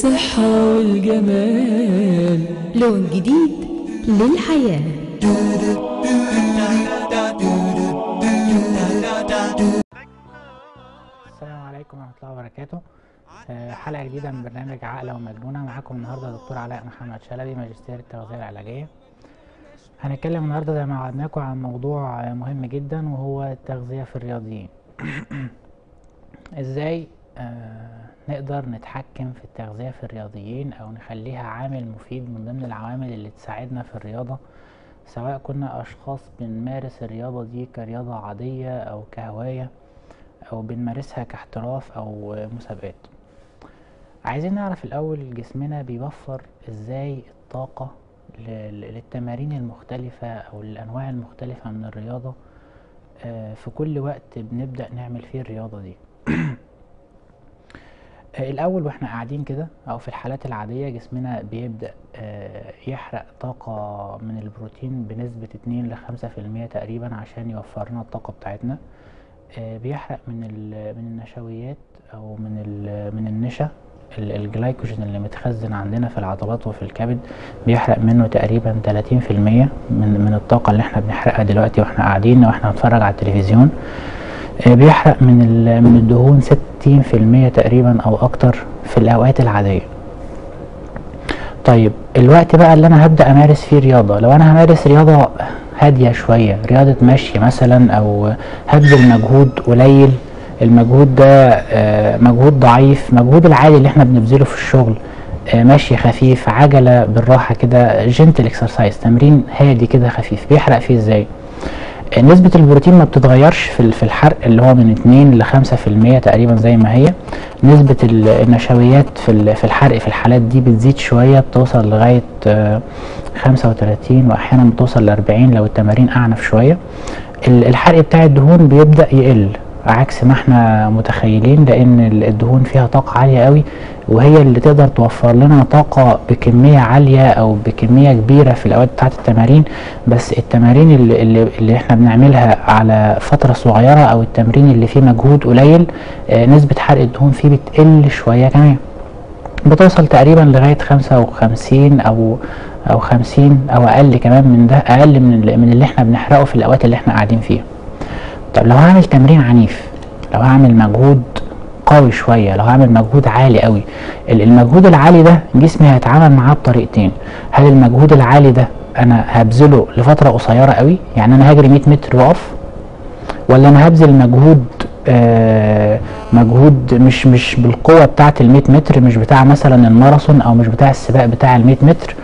الصحة والجمال لون جديد للحياة السلام عليكم ورحمة الله وبركاته آه، حلقة جديدة من برنامج عقلة ومجنونة معاكم النهاردة دكتور علاء محمد شلبي ماجستير التغذية العلاجية هنتكلم النهاردة زي ما وعدناكم عن موضوع آه، مهم جدا وهو التغذية في الرياضيين ازاي آه، نقدر نتحكم في التغذية في الرياضيين او نخليها عامل مفيد من ضمن العوامل اللي تساعدنا في الرياضة سواء كنا اشخاص بنمارس الرياضة دي كرياضة عادية او كهواية او بنمارسها كاحتراف او مسابقات عايزين نعرف الاول جسمنا بيوفر ازاي الطاقة ل- للتمارين المختلفة او الانواع المختلفة من الرياضة آه، في كل وقت بنبدأ نعمل فيه الرياضة دي آه، الاول واحنا قاعدين كده او في الحالات العادية جسمنا بيبدأ آه، يحرق طاقة من البروتين بنسبة 2 ل 5% تقريبا عشان يوفر لنا الطاقة بتاعتنا آه، بيحرق من ال- من النشويات او من ال- من النشا ال- الجلايكوجين اللي متخزن عندنا في العضلات وفي الكبد بيحرق منه تقريبا 30% من من الطاقة اللي احنا بنحرقها دلوقتي واحنا قاعدين واحنا بنتفرج على التلفزيون آه، بيحرق من ال- من الدهون 60% تقريبا او اكتر في الاوقات العادية طيب الوقت بقى اللي انا هبدا امارس فيه رياضه لو انا همارس رياضه هاديه شويه رياضه مشي مثلا او هبذل مجهود قليل المجهود ده آه، مجهود ضعيف مجهود العادي اللي احنا بنبذله في الشغل آه، مشي خفيف عجله بالراحه كده جنتل اكسرسايز تمرين هادي كده خفيف بيحرق فيه ازاي آه، نسبة البروتين ما بتتغيرش في ال- في الحرق اللي هو من 2 ل 5% تقريبا زي ما هي نسبة ال- النشويات في ال- في الحرق في الحالات دي بتزيد شوية بتوصل لغاية آه، 35 وأحيانا بتوصل ل 40 لو التمارين أعنف شوية ال- الحرق بتاع الدهون بيبدأ يقل عكس ما احنا متخيلين لان ال- الدهون فيها طاقة عالية قوي وهي اللي تقدر توفر لنا طاقة بكمية عالية او بكمية كبيرة في الاوقات بتاعت التمارين بس التمارين اللي, اللي, اللي احنا بنعملها على فترة صغيرة او التمرين اللي فيه مجهود قليل آه، نسبة حرق الدهون فيه بتقل شوية كمان بتوصل تقريبا لغاية خمسة وخمسين أو أو خمسين أو أقل كمان من ده أقل من ال- من اللي احنا بنحرقه في الأوقات اللي احنا قاعدين فيها طب لو هعمل تمرين عنيف لو هعمل مجهود قوي شوية لو هعمل مجهود عالي قوي ال- المجهود العالي ده جسمي هيتعامل معاه بطريقتين هل المجهود العالي ده أنا هبذله لفترة قصيرة قوي يعني أنا هجري 100 متر وأقف ولا انا هبذل مجهود آه مجهود مش مش بالقوه بتاعه ال 100 متر مش بتاع مثلا الماراثون او مش بتاع السباق بتاع ال 100 متر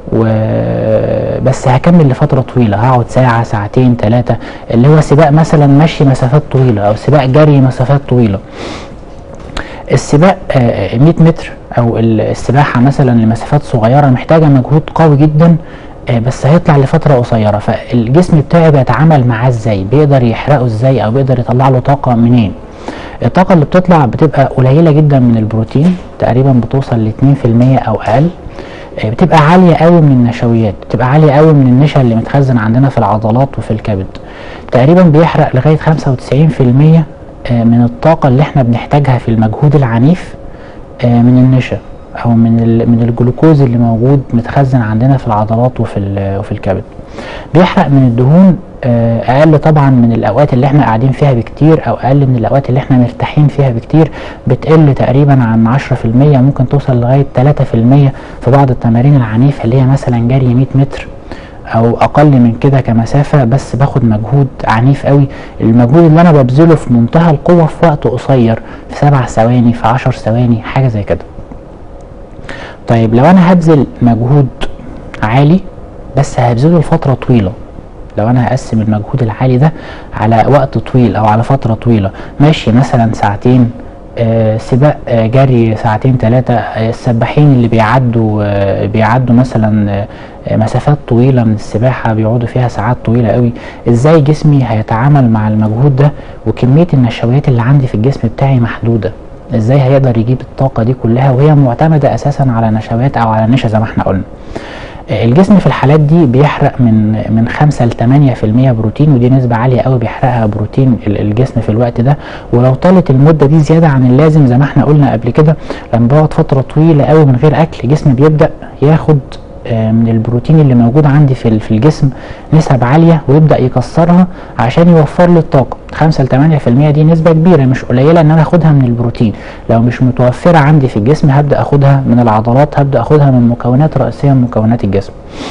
وبس هكمل لفتره طويله هقعد ساعه ساعتين ثلاثه اللي هو سباق مثلا مشي مسافات طويله او سباق جري مسافات طويله السباق آه، 100 متر او ال- السباحه مثلا لمسافات صغيره محتاجه مجهود قوي جدا آه، بس هيطلع لفتره قصيره فالجسم بتاعي بيتعامل معاه ازاي بيقدر يحرقه ازاي او بيقدر يطلع له طاقه منين الطاقه اللي بتطلع بتبقى قليله جدا من البروتين تقريبا بتوصل ل 2% او اقل آه، بتبقى عاليه قوي من النشويات بتبقى عاليه قوي من النشا اللي متخزن عندنا في العضلات وفي الكبد تقريبا بيحرق لغايه 95% آه، من الطاقه اللي احنا بنحتاجها في المجهود العنيف آه، من النشا او من ال- من الجلوكوز اللي موجود متخزن عندنا في العضلات وفي ال- وفي الكبد بيحرق من الدهون آه، اقل طبعا من الاوقات اللي احنا قاعدين فيها بكتير او اقل من الاوقات اللي احنا مرتاحين فيها بكتير بتقل تقريبا عن 10% ممكن توصل لغايه 3% في بعض التمارين العنيفه اللي هي مثلا جري 100 متر او اقل من كده كمسافه بس باخد مجهود عنيف قوي المجهود اللي انا ببذله في منتهى القوه في وقت قصير في سبع ثواني في عشر ثواني حاجه زي كده طيب لو انا هبذل مجهود عالي بس هبذله لفتره طويله لو انا هقسم المجهود العالي ده على وقت طويل او على فتره طويله ماشي مثلا ساعتين آه سباق آه جري ساعتين ثلاثة آه السباحين اللي بيعدوا آه بيعدوا مثلا آه آه، مسافات طويلة من السباحة بيقعدوا فيها ساعات طويلة قوي ازاي جسمي هيتعامل مع المجهود ده وكمية النشويات اللي عندي في الجسم بتاعي محدودة ازاي هيقدر يجيب الطاقة دي كلها وهي معتمدة اساسا على نشويات او على نشا زي ما احنا قلنا آه، الجسم في الحالات دي بيحرق من من 5 ل 8% بروتين ودي نسبه عاليه قوي بيحرقها بروتين ال- الجسم في الوقت ده ولو طالت المده دي زياده عن اللازم زي ما احنا قلنا قبل كده لما بقعد فتره طويله قوي من غير اكل جسمي بيبدا ياخد آه، من البروتين اللي موجود عندي في ال- في الجسم نسب عاليه ويبدا يكسرها عشان يوفر لي الطاقه 5 ل 8% دي نسبه كبيره مش قليله ان انا اخدها من البروتين لو مش متوفره عندي في الجسم هبدا اخدها من العضلات هبدا اخدها من مكونات رئيسيه من مكونات الجسم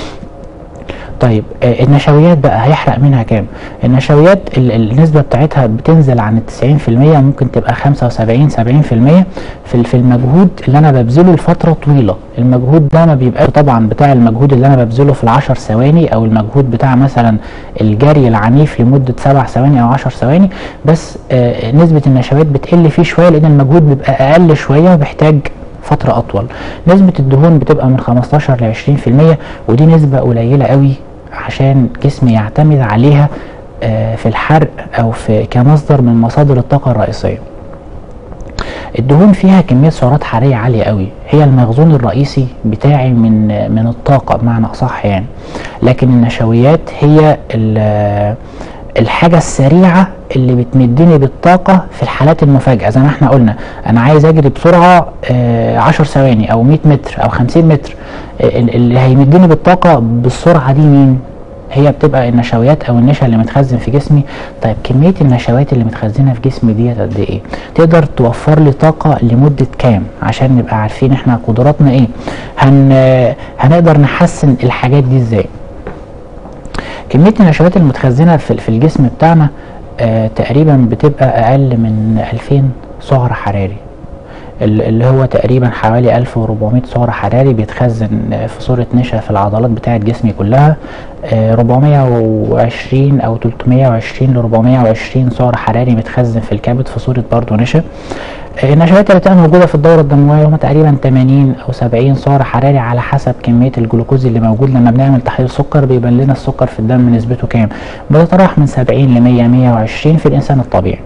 طيب آه، النشويات بقى هيحرق منها كام النشويات ال- النسبة بتاعتها بتنزل عن التسعين في المية ممكن تبقى خمسة وسبعين سبعين في المية في ال- في المجهود اللي أنا ببذله لفترة طويلة المجهود ده ما بيبقى طبعا بتاع المجهود اللي أنا ببذله في العشر ثواني أو المجهود بتاع مثلا الجري العنيف لمدة سبع ثواني أو عشر ثواني بس آه، نسبة النشويات بتقل فيه شوية لأن المجهود بيبقى أقل شوية وبيحتاج فترة أطول نسبة الدهون بتبقى من 15 ل 20% ودي نسبة قليلة قوي عشان جسمي يعتمد عليها آه، في الحرق أو في كمصدر من مصادر الطاقة الرئيسية الدهون فيها كمية سعرات حرارية عالية قوي هي المخزون الرئيسي بتاعي من من الطاقة بمعنى أصح يعني لكن النشويات هي ال- الحاجة السريعة اللي بتمدني بالطاقة في الحالات المفاجئة زي ما احنا قلنا أنا عايز أجري بسرعة آه، 10 ثواني أو 100 متر أو 50 متر آه، اللي هيمدني بالطاقة بالسرعة دي مين؟ هي بتبقى النشويات او النشا اللي متخزن في جسمي طيب كميه النشويات اللي متخزنه في جسمي ديت قد ايه تقدر توفر لي طاقه لمده كام عشان نبقى عارفين احنا قدراتنا ايه هن هنقدر نحسن الحاجات دي ازاي كميه النشويات المتخزنه في في الجسم بتاعنا آه تقريبا بتبقى اقل من 2000 سعر حراري ال- اللي هو تقريبا حوالي 1400 سعر حراري بيتخزن آه، في صورة نشا في العضلات بتاعة جسمي كلها آه، 420 أو 320 ل 420 سعر حراري متخزن في الكبد في صورة برضه نشا آه، النشويات اللي بتبقى موجودة في الدورة الدموية هم تقريبا 80 أو 70 سعر حراري على حسب كمية الجلوكوز اللي موجود لما بنعمل تحليل سكر بيبان لنا السكر في الدم نسبته كام بتتراوح من 70 ل 100 120 في الإنسان الطبيعي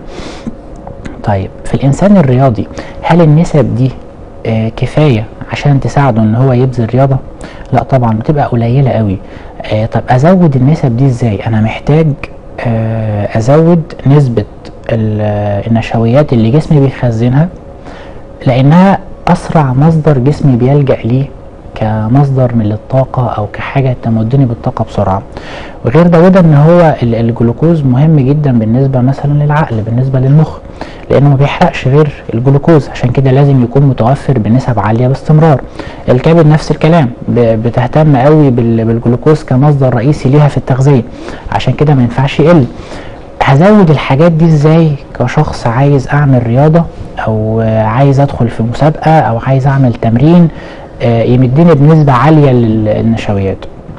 طيب في الانسان الرياضي هل النسب دي آه كفايه عشان تساعده ان هو يبذل رياضه لا طبعا بتبقى قليله قوي آه طب ازود النسب دي ازاي انا محتاج آه ازود نسبه ال- آه، النشويات اللي جسمي بيخزنها لانها اسرع مصدر جسمي بيلجا ليه كمصدر من الطاقة أو كحاجة تمدني بالطاقة بسرعة وغير ده وده إن هو ال- الجلوكوز مهم جدا بالنسبة مثلا للعقل بالنسبة للمخ لأنه ما بيحرقش غير الجلوكوز عشان كده لازم يكون متوفر بنسب عالية باستمرار الكبد نفس الكلام ب- بتهتم قوي بال- بالجلوكوز كمصدر رئيسي ليها في التغذية عشان كده ما ينفعش يقل هزود الحاجات دي ازاي كشخص عايز اعمل رياضة او آه، عايز ادخل في مسابقة او عايز اعمل تمرين آه، يمدني بنسبة عالية للنشويات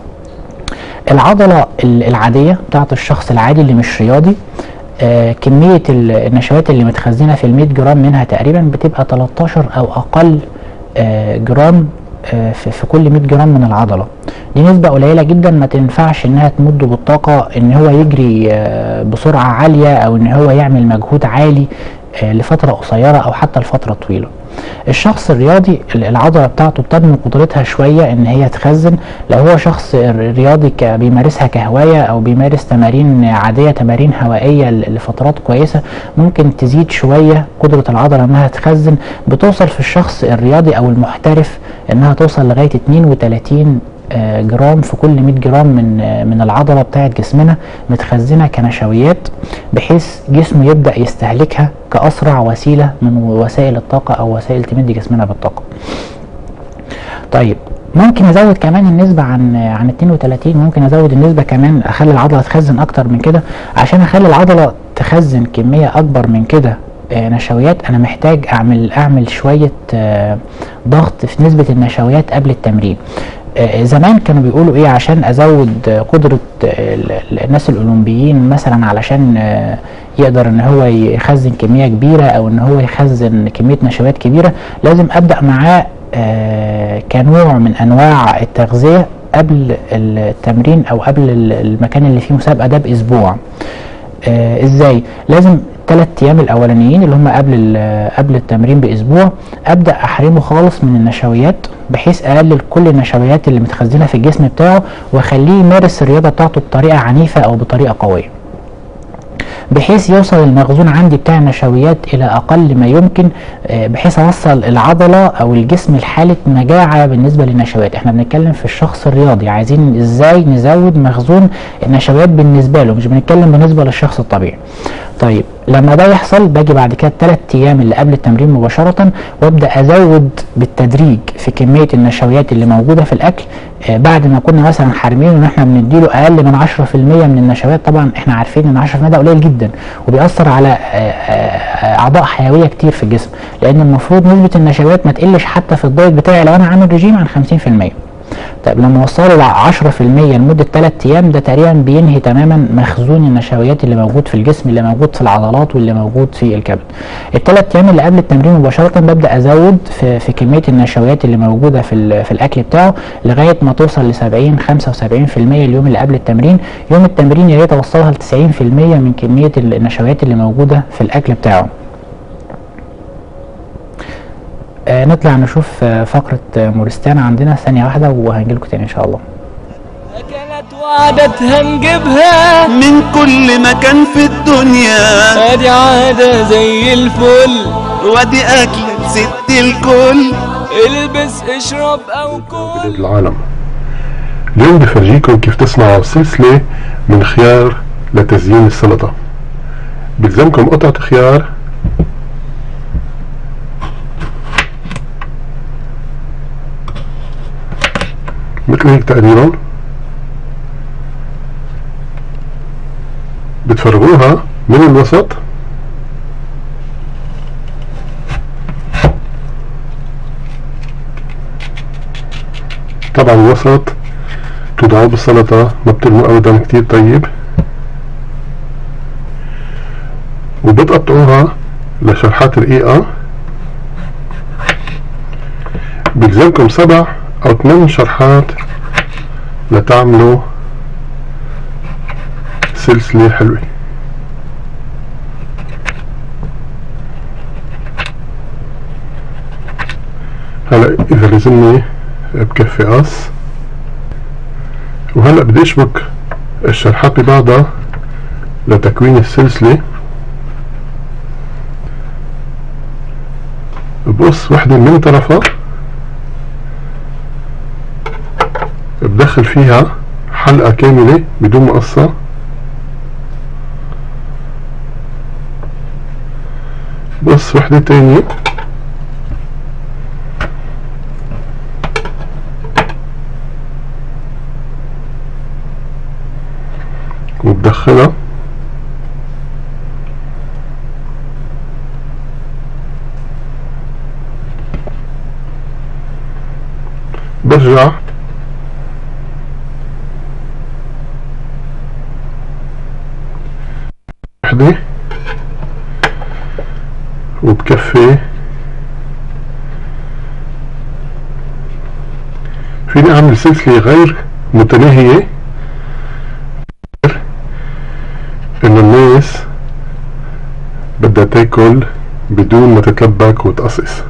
العضلة ال- العادية بتاعت الشخص العادي اللي مش رياضي آه، كمية ال- النشويات اللي متخزنة في المية جرام منها تقريبا بتبقى 13 أو أقل آه، جرام آه، في في كل 100 جرام من العضلة دي نسبة قليلة جدا ما تنفعش انها تمده بالطاقة ان هو يجري آه، بسرعة عالية او ان هو يعمل مجهود عالي آه، لفترة قصيرة او حتى لفترة طويلة الشخص الرياضي ال- العضله بتاعته بتنمو قدرتها شويه ان هي تخزن لو هو شخص ر- رياضي ك- بيمارسها كهوايه او بيمارس تمارين عاديه تمارين هوائيه ل- لفترات كويسه ممكن تزيد شويه قدره العضله انها تخزن بتوصل في الشخص الرياضي او المحترف انها توصل لغايه 32 آه، جرام في كل 100 جرام من آه، من العضله بتاعه جسمنا متخزنه كنشويات بحيث جسمه يبدا يستهلكها كاسرع وسيله من وسائل الطاقه او وسائل تمد جسمنا بالطاقه. طيب ممكن ازود كمان النسبه عن عن 32 ممكن ازود النسبه كمان اخلي العضله تخزن اكتر من كده عشان اخلي العضله تخزن كميه اكبر من كده آه، نشويات انا محتاج اعمل اعمل شويه آه، ضغط في نسبه النشويات قبل التمرين آه، زمان كانوا بيقولوا ايه عشان ازود آه، قدره آه، ال- ال- الناس الاولمبيين مثلا علشان آه، يقدر ان هو يخزن كميه كبيره او ان هو يخزن كميه نشويات كبيره لازم ابدا معاه آه، كنوع من انواع التغذيه قبل التمرين او قبل ال- المكان اللي فيه مسابقه ده باسبوع آه ازاي لازم الثلاث ايام الاولانيين اللي هم قبل ال- قبل التمرين باسبوع ابدا احرمه خالص من النشويات بحيث اقلل كل النشويات اللي متخزنه في الجسم بتاعه واخليه يمارس الرياضه بتاعته بطريقه عنيفه او بطريقه قويه بحيث يوصل المخزون عندي بتاع النشويات الى اقل ما يمكن آه، بحيث اوصل العضله او الجسم لحاله مجاعه بالنسبه للنشويات احنا بنتكلم في الشخص الرياضي عايزين ازاي نزود مخزون النشويات بالنسبه له مش بنتكلم بالنسبه للشخص الطبيعي طيب لما ده يحصل باجي بعد كده الثلاث ايام اللي قبل التمرين مباشره وابدا ازود بالتدريج في كميه النشويات اللي موجوده في الاكل آه، بعد ما كنا مثلا حارمينه ان احنا بنديله اقل من 10% من النشويات طبعا احنا عارفين ان 10% ده قليل جدا وبيأثر على آه، آه، اعضاء حيويه كتير في الجسم لان المفروض نسبه النشويات ما تقلش حتى في الدايت بتاعي لو انا عامل رجيم عن 50% طيب لما وصلوا ل 10% لمده 3 ايام ده تقريبا بينهي تماما مخزون النشويات اللي موجود في الجسم اللي موجود في العضلات واللي موجود في الكبد. الثلاث ايام اللي قبل التمرين مباشره ببدا ازود في, في كميه النشويات اللي موجوده في ال- في الاكل بتاعه لغايه ما توصل ل 70 75% اليوم اللي قبل التمرين، يوم التمرين يا ريت اوصلها ل 90% من كميه النشويات اللي موجوده في الاكل بتاعه. آه نطلع نشوف آه فقرة آه مورستان عندنا ثانية واحدة وهنجيلكوا تاني إن شاء الله. أكلت وعدتها نجيبها من كل مكان في الدنيا ادي عادة زي الفل وادي أكلة ست الكل البس اشرب او كل بلاد العالم اليوم بفرجيكم كيف تصنعوا سلسلة من خيار لتزيين السلطة بلزمكم قطعة خيار مثل هيك تقريبا بتفرغوها من الوسط طبعا الوسط توضعوه بالسلطة ما بترموا ابدا كتير طيب وبتقطعوها لشرحات رقيقة بيلزمكم سبع او ثمان شرحات لتعملوا سلسلة حلوة هلا اذا لازمني بكفي قص وهلا بدي اشبك الشرحات ببعضها لتكوين السلسلة بقص وحدة من طرفها بدخل فيها حلقة كاملة بدون مقصة بقص وحدة تانية وبدخلها برجع وحدة وبكفي فيني اعمل سلسلة غير متناهية انه الناس بدها تاكل بدون ما تتلبك وتقصص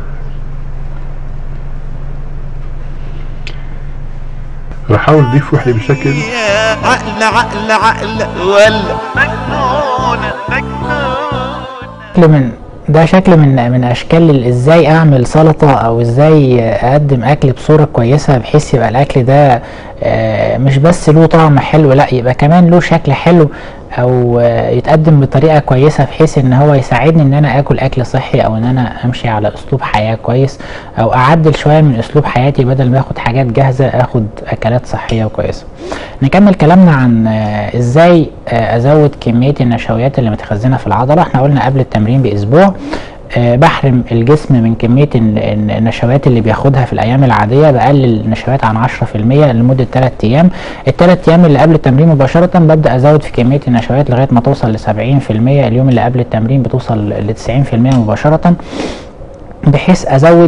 رح احاول اضيف وحده بشكل يا عقل عقل عقل ولا مجنونة مجنونة شكل من ده شكل من من اشكال ال- ازاي اعمل سلطه او ازاي اقدم اكل بصوره كويسه بحيث يبقى الاكل ده آه، مش بس له طعم حلو لا يبقى كمان له شكل حلو او آه، يتقدم بطريقه كويسه بحيث ان هو يساعدني ان انا اكل اكل صحي او ان انا امشي على اسلوب حياه كويس او اعدل شويه من اسلوب حياتي بدل ما اخد حاجات جاهزه اخد اكلات صحيه وكويسه نكمل كلامنا عن آه، ازاي آه، ازود كميه النشويات اللي متخزنه في العضله احنا قلنا قبل التمرين باسبوع آه، بحرم الجسم من كمية ال- ال- النشويات اللي بياخدها في الأيام العادية بقلل النشويات عن 10% لمدة 3 أيام الثلاث أيام اللي قبل التمرين مباشرة ببدأ أزود في كمية النشويات لغاية ما توصل ل 70% اليوم اللي قبل التمرين بتوصل ل 90% مباشرة بحيث ازود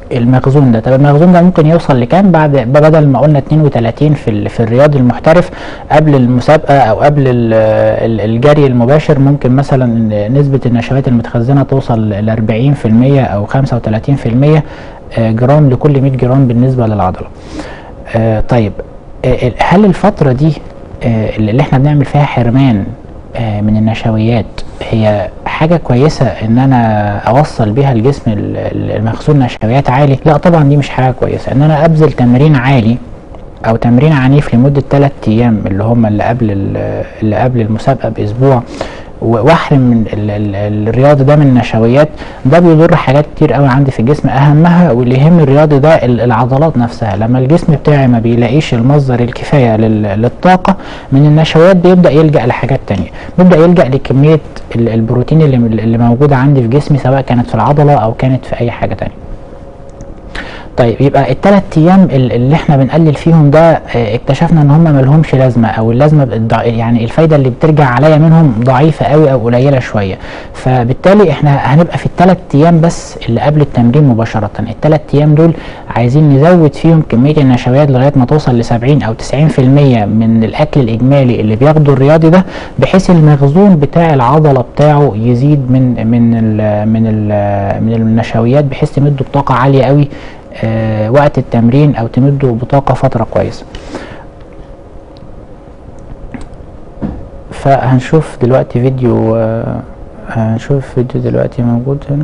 المخزون ده طب المخزون ده ممكن يوصل لكام بعد بدل ما قلنا 32 في ال- في الرياضي المحترف قبل المسابقه او قبل ال- ال- الجري المباشر ممكن مثلا نسبه النشويات المتخزنه توصل ل 40% او 35% آه، جرام لكل 100 جرام بالنسبه للعضله آه، طيب آه، هل الفتره دي آه، اللي احنا بنعمل فيها حرمان آه، من النشويات هي حاجة كويسة ان انا اوصل بيها الجسم ال- ال- المخزون نشويات عالي لا طبعا دي مش حاجة كويسة ان انا ابذل تمرين عالي او تمرين عنيف لمدة 3 ايام اللي هم اللي قبل ال- اللي قبل المسابقة باسبوع و- واحرم من ال- ال- الرياضي ده من النشويات ده بيضر حاجات كتير قوي عندي في الجسم اهمها واللي يهم الرياضي ده ال- العضلات نفسها لما الجسم بتاعي ما بيلاقيش المصدر الكفايه لل- للطاقه من النشويات بيبدا يلجا لحاجات تانية بيبدا يلجا لكميه ال- البروتين اللي اللي موجوده عندي في جسمي سواء كانت في العضله او كانت في اي حاجه تانية طيب يبقى الثلاث ايام ال- اللي احنا بنقلل فيهم ده آه، اكتشفنا ان هم ملهمش لازمه او اللازمه الضع- يعني الفايده اللي بترجع عليا منهم ضعيفه قوي او قليله شويه فبالتالي احنا هنبقى في الثلاث ايام بس اللي قبل التمرين مباشره الثلاث ايام دول عايزين نزود فيهم كميه النشويات لغايه ما توصل ل 70 او 90% من الاكل الاجمالي اللي بياخده الرياضي ده بحيث المخزون بتاع العضله بتاعه يزيد من من ال من ال من النشويات بحيث تمده بطاقه عاليه قوي آه، وقت التمرين او تمده بطاقه فتره كويسه فهنشوف دلوقتي فيديو آه، هنشوف فيديو دلوقتي موجود هنا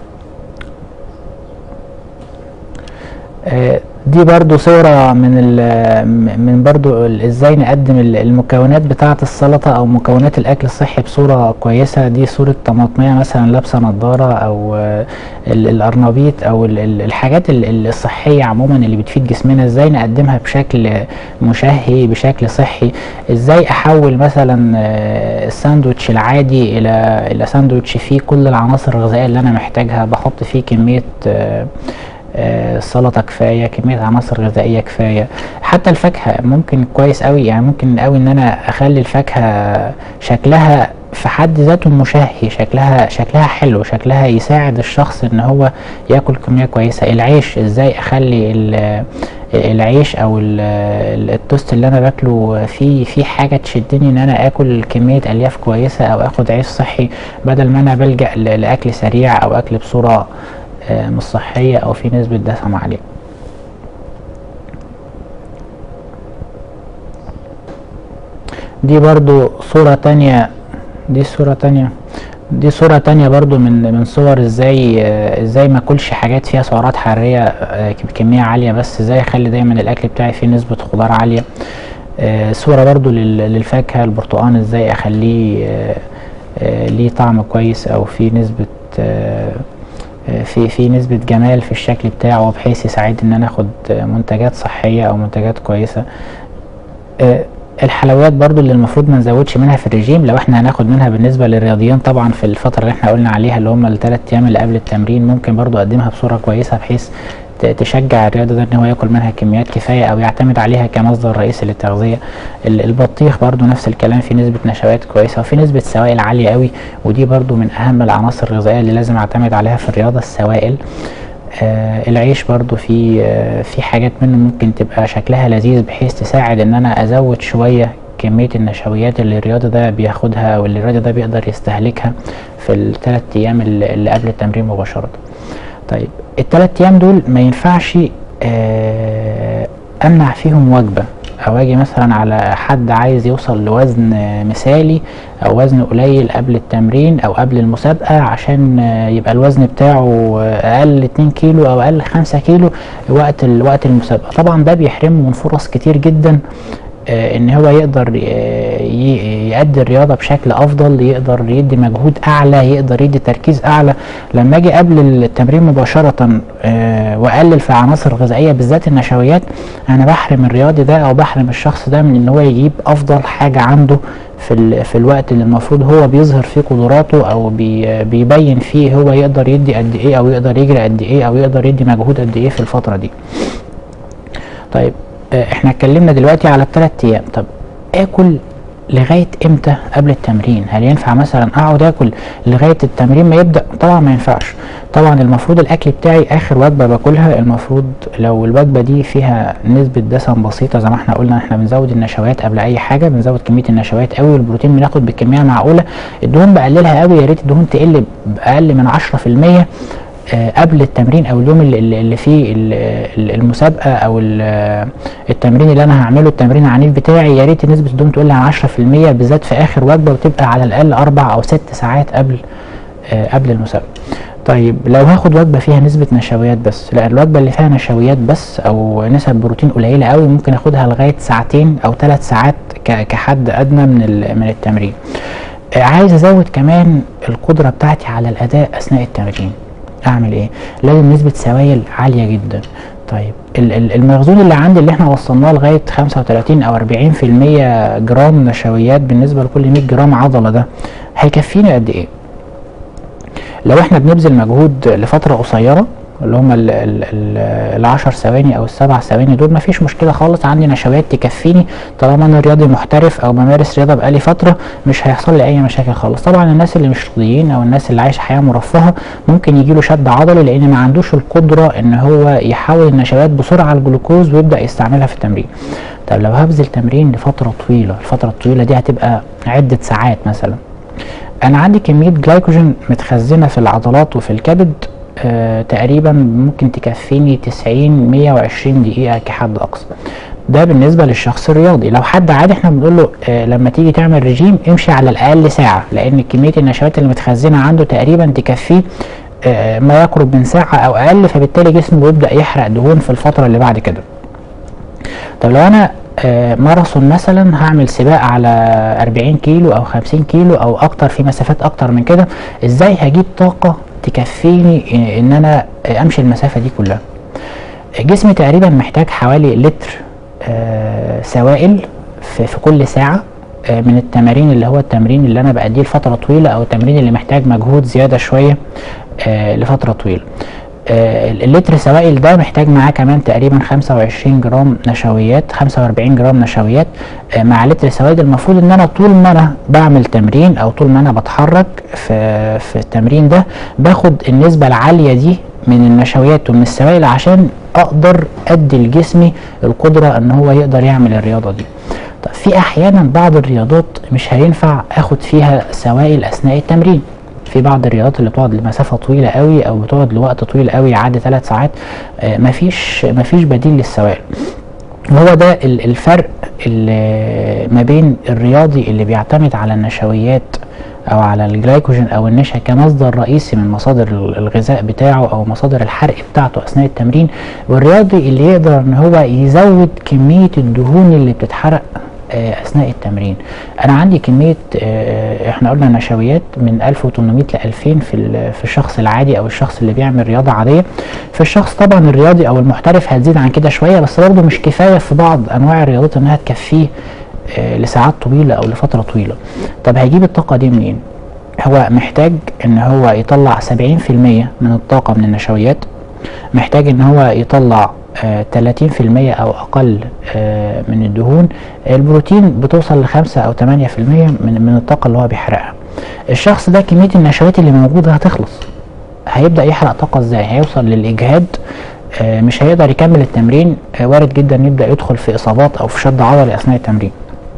آه، دي برضو صورة من ال من برضو ال- ازاي نقدم ال- المكونات بتاعة السلطة او مكونات الاكل الصحي بصورة كويسة دي صورة طماطمية مثلا لابسة نظارة او آه، ال- الارنبيط او ال- ال- الحاجات ال- ال- الصحية عموما اللي بتفيد جسمنا ازاي نقدمها بشكل مشهي بشكل صحي ازاي احول مثلا آه، الساندوتش العادي الى الى ساندوتش فيه كل العناصر الغذائية اللي انا محتاجها بحط فيه كمية آه، آه، سلطه كفايه كميه عناصر غذائيه كفايه حتى الفاكهه ممكن كويس قوي يعني ممكن قوي ان انا اخلي الفاكهه شكلها في حد ذاته مشهي شكلها شكلها حلو شكلها يساعد الشخص ان هو ياكل كميه كويسه العيش ازاي اخلي ال- العيش او ال- ال- التوست اللي انا باكله فيه في حاجه تشدني ان انا اكل كميه الياف كويسه او اخد عيش صحي بدل ما انا بلجا ل- لاكل سريع او اكل بصوره آه، مش صحيه او في نسبه دسم عاليه دي برضو صورة تانية دي صورة تانية دي صورة تانية برضو من من صور ازاي آه، ازاي ما اكلش حاجات فيها سعرات حرارية آه، بكمية عالية بس ازاي اخلي دايما الاكل بتاعي فيه نسبة خضار عالية آه، صورة برضو لل- للفاكهة البرتقال ازاي اخليه آه، آه، ليه طعم كويس او فيه نسبة آه، آه، في في نسبة جمال في الشكل بتاعه بحيث يساعدني ان انا اخد آه، منتجات صحية او منتجات كويسة آه، الحلويات برضو اللي المفروض ما نزودش منها في الرجيم لو احنا هناخد منها بالنسبه للرياضيين طبعا في الفتره اللي احنا قلنا عليها اللي هم الثلاث ايام اللي قبل التمرين ممكن برضو اقدمها بصوره كويسه بحيث ت- تشجع الرياضي ده ان هو ياكل منها كميات كفايه او يعتمد عليها كمصدر رئيسي للتغذيه ال- البطيخ برضو نفس الكلام في نسبه نشويات كويسه وفي نسبه سوائل عاليه قوي ودي برضو من اهم العناصر الغذائيه اللي لازم اعتمد عليها في الرياضه السوائل آه العيش برضو في آه في حاجات منه ممكن تبقى شكلها لذيذ بحيث تساعد ان انا ازود شوية كمية النشويات اللي الرياضي ده بياخدها واللي الرياضي ده بيقدر يستهلكها في الثلاث ايام اللي اللي قبل التمرين مباشرة طيب الثلاث ايام دول ما ينفعش آه امنع فيهم وجبة او اجي مثلا على حد عايز يوصل لوزن آه، مثالي او وزن قليل قبل التمرين او قبل المسابقة عشان آه، يبقى الوزن بتاعه آه، اقل 2 كيلو او اقل 5 كيلو وقت ال- وقت المسابقة طبعا ده بيحرمه من فرص كتير جدا آه، ان هو يقدر آه، ي- يأدي الرياضة بشكل افضل يقدر يدي مجهود اعلى يقدر يدي تركيز اعلى لما اجي قبل التمرين مباشرة آه، واقلل في العناصر الغذائية بالذات النشويات انا بحرم الرياضي ده او بحرم الشخص ده من ان هو يجيب افضل حاجة عنده في ال- في الوقت اللي المفروض هو بيظهر فيه قدراته او بي بيبين فيه هو يقدر يدي قد ايه او يقدر يجري قد ايه او يقدر يدي مجهود قد ايه في الفترة دي طيب آه، احنا اتكلمنا دلوقتي على الثلاث ايام طب اكل لغايه امتى قبل التمرين هل ينفع مثلا اقعد اكل لغايه التمرين ما يبدا طبعا ما ينفعش طبعا المفروض الاكل بتاعي اخر وجبه باكلها المفروض لو الوجبه دي فيها نسبه دسم بسيطه زي ما احنا قلنا احنا بنزود النشويات قبل اي حاجه بنزود كميه النشويات قوي والبروتين بناخد بكميه معقوله الدهون بقللها قوي يا ريت الدهون تقل باقل من 10% آه، قبل التمرين او اليوم اللي, اللي اللي فيه ال- ال- المسابقه او ال- التمرين اللي انا هعمله التمرين العنيف بتاعي يا ريت نسبه الدهون تقل عن 10% بالذات في اخر وجبه وتبقى على الاقل اربع او ست ساعات قبل آه، قبل المسابقه طيب لو هاخد وجبه فيها نسبه نشويات بس لا الوجبه اللي فيها نشويات بس او نسب بروتين قليله قوي ممكن اخدها لغايه ساعتين او ثلاث ساعات ك- كحد ادنى من ال- من التمرين آه، عايز ازود كمان القدره بتاعتي على الاداء اثناء التمرين اعمل ايه لازم نسبه سوائل عاليه جدا طيب ال- ال- المخزون اللي عندي اللي احنا وصلناه لغايه 35 او 40% جرام نشويات بالنسبه لكل 100 جرام عضله ده هيكفيني قد ايه لو احنا بنبذل مجهود لفتره قصيره اللي هم ال- ال- ال- العشر ثواني او السبع ثواني دول مفيش مشكله خالص عندي نشويات تكفيني طالما انا رياضي محترف او بمارس رياضه بقالي فتره مش هيحصل لي اي مشاكل خالص طبعا الناس اللي مش رياضيين او الناس اللي عايشه حياه مرفهه ممكن يجي له شد عضلي لان ما عندوش القدره ان هو يحول النشويات بسرعه على الجلوكوز ويبدا يستعملها في التمرين طب لو هبذل تمرين لفتره طويله الفتره الطويله دي هتبقى عده ساعات مثلا انا عندي كميه جلايكوجين متخزنه في العضلات وفي الكبد آه تقريبا ممكن تكفيني 90 120 دقيقه كحد اقصى ده بالنسبه للشخص الرياضي لو حد عادي احنا بنقول له آه لما تيجي تعمل رجيم امشي على الاقل ساعه لان كميه النشويات اللي متخزنه عنده تقريبا تكفيه آه ما يقرب من ساعه او اقل فبالتالي جسمه بيبدا يحرق دهون في الفتره اللي بعد كده طب لو انا آه، ماراثون مثلا هعمل سباق على 40 كيلو او 50 كيلو او اكتر في مسافات اكتر من كده ازاي هجيب طاقة تكفيني آه، ان انا آه، امشي المسافة دي كلها جسمي تقريبا محتاج حوالي لتر آه، سوائل في, في كل ساعة آه، من التمارين اللي هو التمرين اللي انا بأديه لفترة طويلة او التمرين اللي محتاج مجهود زيادة شوية آه، لفترة طويلة آه، اللتر سوائل ده محتاج معاه كمان تقريبا 25 جرام نشويات 45 جرام نشويات آه، مع لتر سوائل المفروض ان انا طول ما انا بعمل تمرين او طول ما انا بتحرك في في التمرين ده باخد النسبة العالية دي من النشويات ومن السوائل عشان اقدر ادي لجسمي القدرة ان هو يقدر يعمل الرياضة دي طب في احيانا بعض الرياضات مش هينفع اخد فيها سوائل اثناء التمرين في بعض الرياضات اللي بتقعد لمسافه طويله قوي او بتقعد لوقت طويل قوي يعدي ثلاث ساعات آه، مفيش مفيش بديل للسوائل وهو ده ال- الفرق اللي ما بين الرياضي اللي بيعتمد على النشويات او على الجلايكوجين او النشا كمصدر رئيسي من مصادر ال- الغذاء بتاعه او مصادر الحرق بتاعته اثناء التمرين والرياضي اللي يقدر ان هو يزود كميه الدهون اللي بتتحرق آه، اثناء التمرين انا عندي كميه آه، احنا قلنا نشويات من 1800 ل 2000 في ال- في الشخص العادي او الشخص اللي بيعمل رياضه عاديه في الشخص طبعا الرياضي او المحترف هتزيد عن كده شويه بس برضه مش كفايه في بعض انواع الرياضات انها تكفيه آه، لساعات طويله او لفتره طويله طب هيجيب الطاقه دي منين هو محتاج ان هو يطلع 70% من الطاقه من النشويات محتاج ان هو يطلع آه، 30% او اقل آه، من الدهون البروتين بتوصل لخمسة او 8% من من الطاقه اللي هو بيحرقها الشخص ده كميه النشويات اللي موجوده هتخلص هيبدا يحرق طاقه ازاي هيوصل للاجهاد آه، مش هيقدر يكمل التمرين آه، وارد جدا يبدا يدخل في اصابات او في شد عضلي اثناء التمرين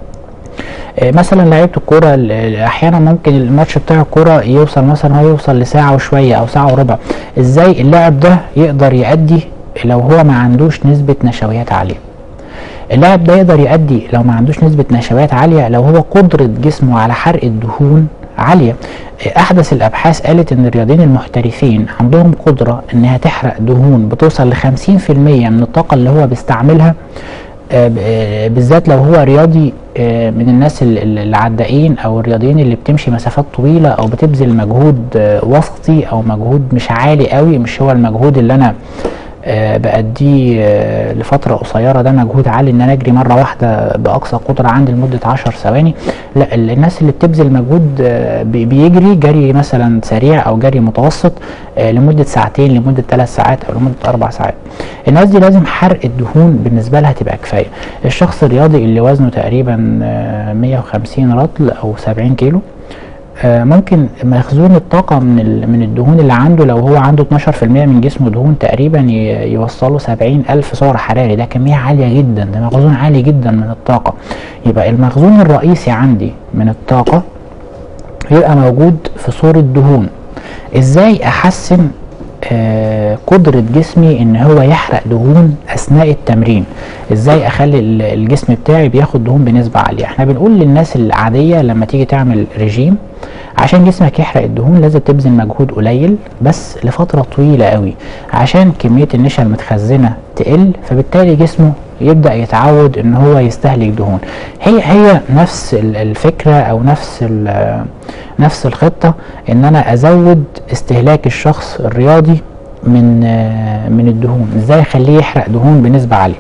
آه، مثلا لعيبه الكوره ال- ال- احيانا ممكن الماتش بتاع الكوره يوصل مثلا هو يوصل لساعه وشويه او ساعه وربع ازاي اللاعب ده يقدر يأدي لو هو ما عندوش نسبه نشويات عاليه اللاعب ده يقدر يأدي لو ما عندوش نسبة نشويات عالية لو هو قدرة جسمه على حرق الدهون عالية أحدث الأبحاث قالت إن الرياضيين المحترفين عندهم قدرة إنها تحرق دهون بتوصل لخمسين في المية من الطاقة اللي هو بيستعملها آه، ب- آه، بالذات لو هو رياضي آه، من الناس ال- ال- العدائين او الرياضيين اللي بتمشي مسافات طويله او بتبذل مجهود آه، وسطي او مجهود مش عالي قوي مش هو المجهود اللي انا آه، بأديه آه، لفترة قصيرة ده مجهود عالي ان انا اجري مرة واحدة بأقصى قدرة عندي لمدة عشر ثواني لا ال- الناس اللي بتبذل مجهود آه، بي- بيجري جري مثلا سريع او جري متوسط آه، لمدة ساعتين لمدة ثلاث ساعات او لمدة اربع ساعات الناس دي لازم حرق الدهون بالنسبة لها تبقى كفاية الشخص الرياضي اللي وزنه تقريبا آه، 150 رطل او 70 كيلو آه، ممكن مخزون الطاقة من ال- من الدهون اللي عنده لو هو عنده 12% من جسمه دهون تقريبا ي- يوصله 70 ألف سعر حراري ده كمية عالية جدا ده مخزون عالي جدا من الطاقة يبقى المخزون الرئيسي عندي من الطاقة يبقى موجود في صورة دهون ازاي احسن آه، قدرة جسمي ان هو يحرق دهون اثناء التمرين ازاي اخلي ال- الجسم بتاعي بياخد دهون بنسبة عالية احنا بنقول للناس العادية لما تيجي تعمل رجيم عشان جسمك يحرق الدهون لازم تبذل مجهود قليل بس لفترة طويلة قوي عشان كمية النشا المتخزنة تقل فبالتالي جسمه يبدأ يتعود ان هو يستهلك دهون هي هي نفس ال- الفكرة او نفس ال- نفس الخطة ان انا ازود استهلاك الشخص الرياضي من آه، من الدهون ازاي اخليه يحرق دهون بنسبة عالية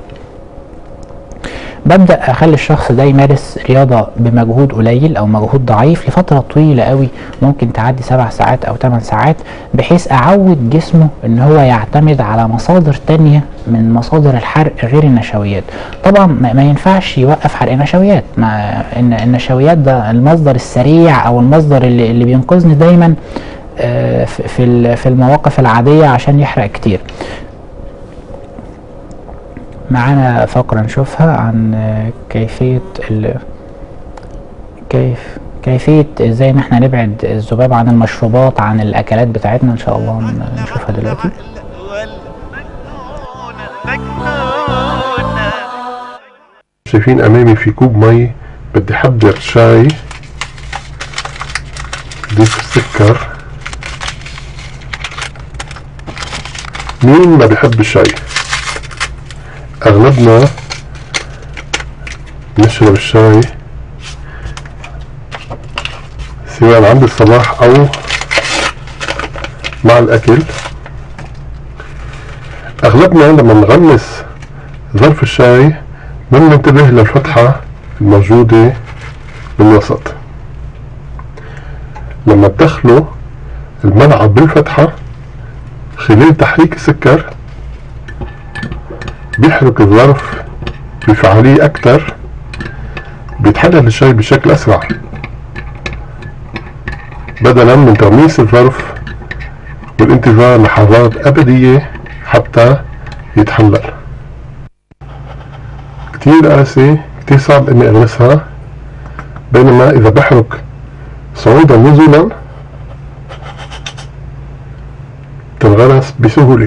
ببدا اخلي الشخص ده يمارس رياضه بمجهود قليل او مجهود ضعيف لفتره طويله قوي ممكن تعدي سبع ساعات او ثمان ساعات بحيث اعود جسمه ان هو يعتمد على مصادر تانية من مصادر الحرق غير النشويات طبعا ما ما ينفعش يوقف حرق نشويات ما ان النشويات ده المصدر السريع او المصدر اللي, اللي بينقذني دايما آه، في في ال- في المواقف العاديه عشان يحرق كتير معانا فقرة نشوفها عن آه، كيفية ال... كيف كيفية ازاي ان احنا نبعد الذباب عن المشروبات عن الاكلات بتاعتنا ان شاء الله ن- نشوفها دلوقتي شايفين امامي في كوب مي بدي احضر شاي ضيف السكر مين ما بيحب الشاي اغلبنا نشرب الشاي سواء عند الصباح او مع الاكل اغلبنا لما نغمس ظرف الشاي ما ننتبه للفتحة الموجودة بالوسط لما تدخلوا الملعب بالفتحة خلال تحريك السكر بيحرك الظرف بفعالية أكتر بيتحلل الشاي بشكل أسرع بدلا من تغميس الظرف والانتظار لحظات أبدية حتى يتحلل كتير قاسي كتير صعب اني اغمسها بينما اذا بحرك صعودا نزولا تنغرس بسهولة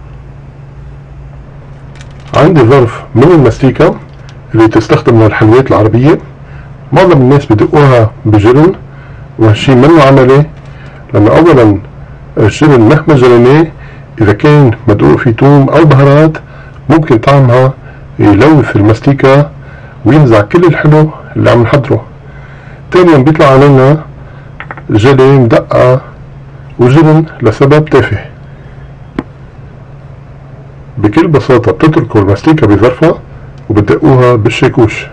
عندي ظرف من المستيكة اللي تستخدم للحلويات العربية معظم الناس بدقوها بجرن وهالشي منه عملي لأن أولا الجرن مهما جريناه إذا كان مدقوق فيه توم أو بهارات ممكن طعمها يلوث المستيكة وينزع كل الحلو اللي عم نحضره تانيا بيطلع علينا جلي مدقة وجبن لسبب تافه بكل بساطة بتتركوا المستيكة بظرفها وبتدقوها بالشاكوش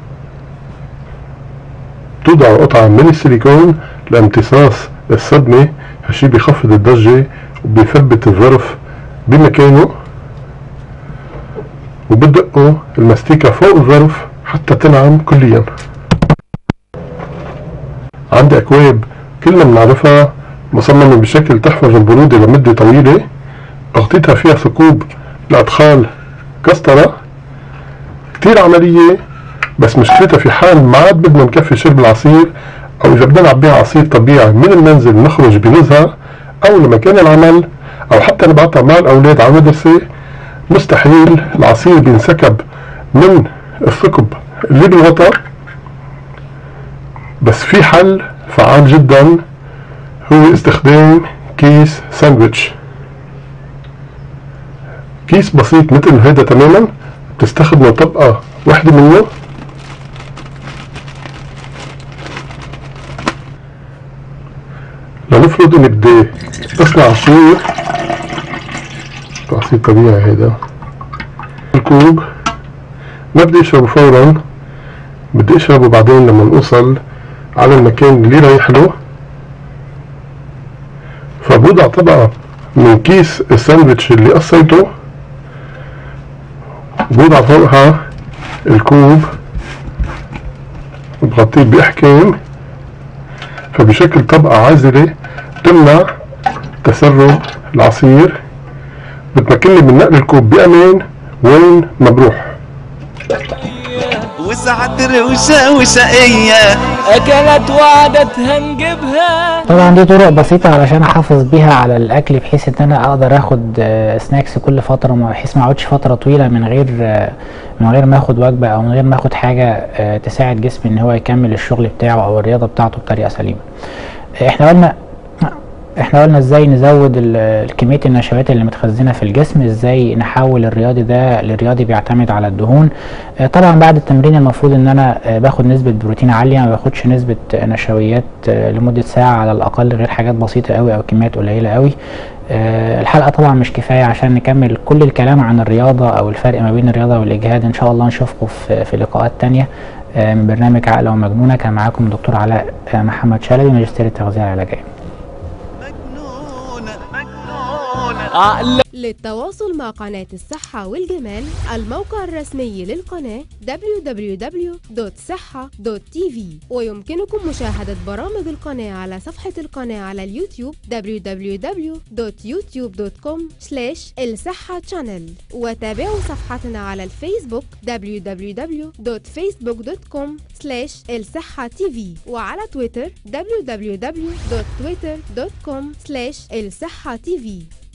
توضعوا قطعة من السيليكون لامتصاص الصدمة هالشي بيخفض الضجة وبيثبت الظرف بمكانه وبدقوا المستيكة فوق الظرف حتى تنعم كليا عندي أكواب كلنا بنعرفها مصممة بشكل تحفظ البرودة لمدة طويلة أغطيتها فيها ثقوب لأدخال كسترة كتير عملية بس مشكلتها في حال ما عاد بدنا نكفي شرب العصير أو إذا بدنا نعبيها عصير طبيعي من المنزل نخرج بنزهة أو لمكان العمل أو حتى نبعتها مع الأولاد على المدرسة مستحيل العصير بينسكب من الثقب اللي بالغطاء بس في حل فعال جدا هو استخدام كيس ساندويتش كيس بسيط مثل هذا تماما بتستخدموا طبقة واحدة منه لنفرض اني بدي اصنع عصير طيب. تخصيب طبيعي هيدا الكوب ما بدي اشربه فورا بدي اشربه بعدين لما نوصل على المكان اللي رايح له فبوضع طبقة من كيس الساندويتش اللي قصيته بوضع فوقها الكوب بغطيه بإحكام فبشكل طبقة عازلة تمنع تسرب العصير بتمكنني من نقل الكوب بأمان وين ما بروح وسعت روشة وشقية أكلت وعدتها نجيبها طبعا دي طرق بسيطة علشان احافظ بيها على الاكل بحيث ان انا اقدر اخد آه، سناكس كل فترة ما- بحيث ما اقعدش فترة طويلة من غير آه، من غير ما اخد وجبة او من غير ما اخد حاجة آه، تساعد جسمي ان هو يكمل الشغل بتاعه او الرياضة بتاعته بطريقة سليمة آه، احنا قلنا احنا قلنا ازاي نزود ال- كمية النشويات اللي متخزنة في الجسم ازاي نحول الرياضي ده لرياضي بيعتمد على الدهون آه، طبعا بعد التمرين المفروض ان انا آه، باخد نسبة بروتين عالية ما باخدش نسبة آه، نشويات آه، لمدة ساعة على الاقل غير حاجات بسيطة قوي او كميات قليلة قوي آه، الحلقة طبعا مش كفاية عشان نكمل كل الكلام عن الرياضة او الفرق ما بين الرياضة والاجهاد ان شاء الله نشوفكم في, في لقاءات تانية آه، من برنامج عقلة ومجنونة كان معاكم دكتور علاء آه، محمد شلبي ماجستير التغذية العلاجية مجنونة مجنونة عقل للتواصل مع قناة الصحة والجمال الموقع الرسمي للقناة www.صحة.tv ويمكنكم مشاهدة برامج القناة على صفحة القناة على اليوتيوب www.youtube.com الصحة channel وتابعوا صفحتنا على الفيسبوك www.facebook.com الصحة tv وعلى تويتر www.twitter.com الصحة tv